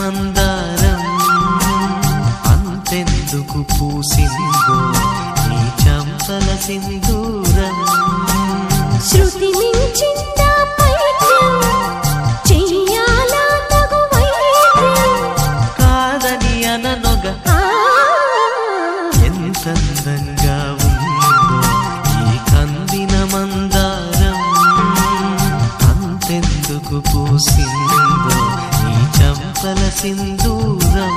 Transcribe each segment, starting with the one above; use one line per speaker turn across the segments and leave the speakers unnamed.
మందారం అంతెందుకు పూసిందో నీ చంపల సింధూరం
శృతి మించిందా పైత్యం చెయ్యాలా తగు వైద్యం
కాదని అననొగ
ఆ,
ఎంతందంగా ఉందో ఈ కందిన మందారం అంతెందుకు పూసిందో నీ చంపల సింధూరం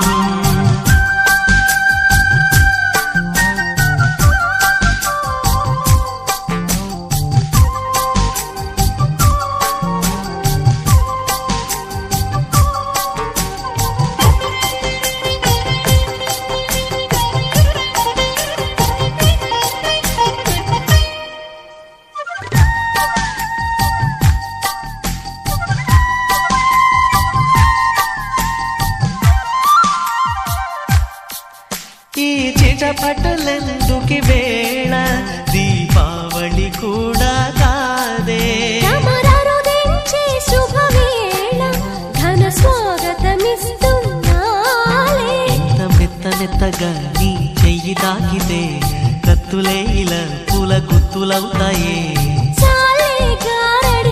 ఈ చిటపటలెందుకి వేళ దీపావళి కూడా కాదే
రమరరుదించే శుభవేళ ఘన స్వాగతమిస్తున్నాలే
ఇంత మెత్త మెత్తగా నీ చెయ్యి తాకితే కత్తులే ఇలా పూల గుత్తులవుతాయే
చాలే గారడి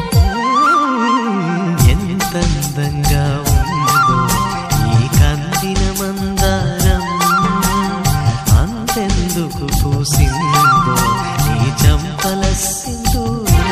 ఎంత అందంగా ఉందో ఈ కందిన మందారం అంతెందుకు పూసిందో నీ చంపల సింధూరం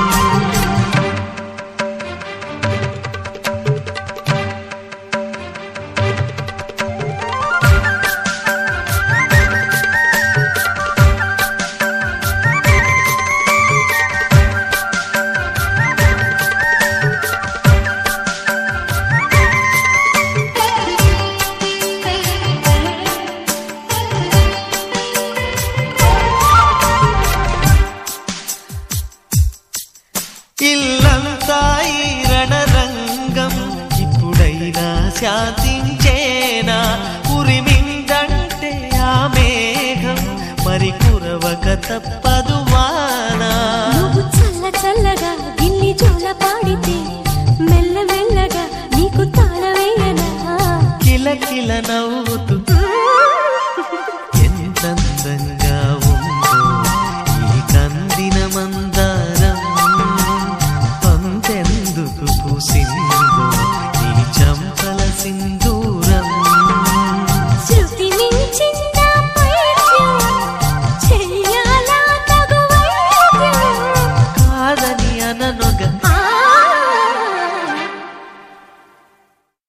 ఇల్లంతా ఈ రణరంగం ఇప్పుడైనా శాంతించేనా ఉరిమిందంటే ఆ మేఘం మరి కురవక తప్పదు వానా
నువ్వు చల్ల చల్లగా గిల్లి జోల పాడితే మెల్ల మెల్లగా నీకు తాళవేయనా
కిల కిల నవ్వు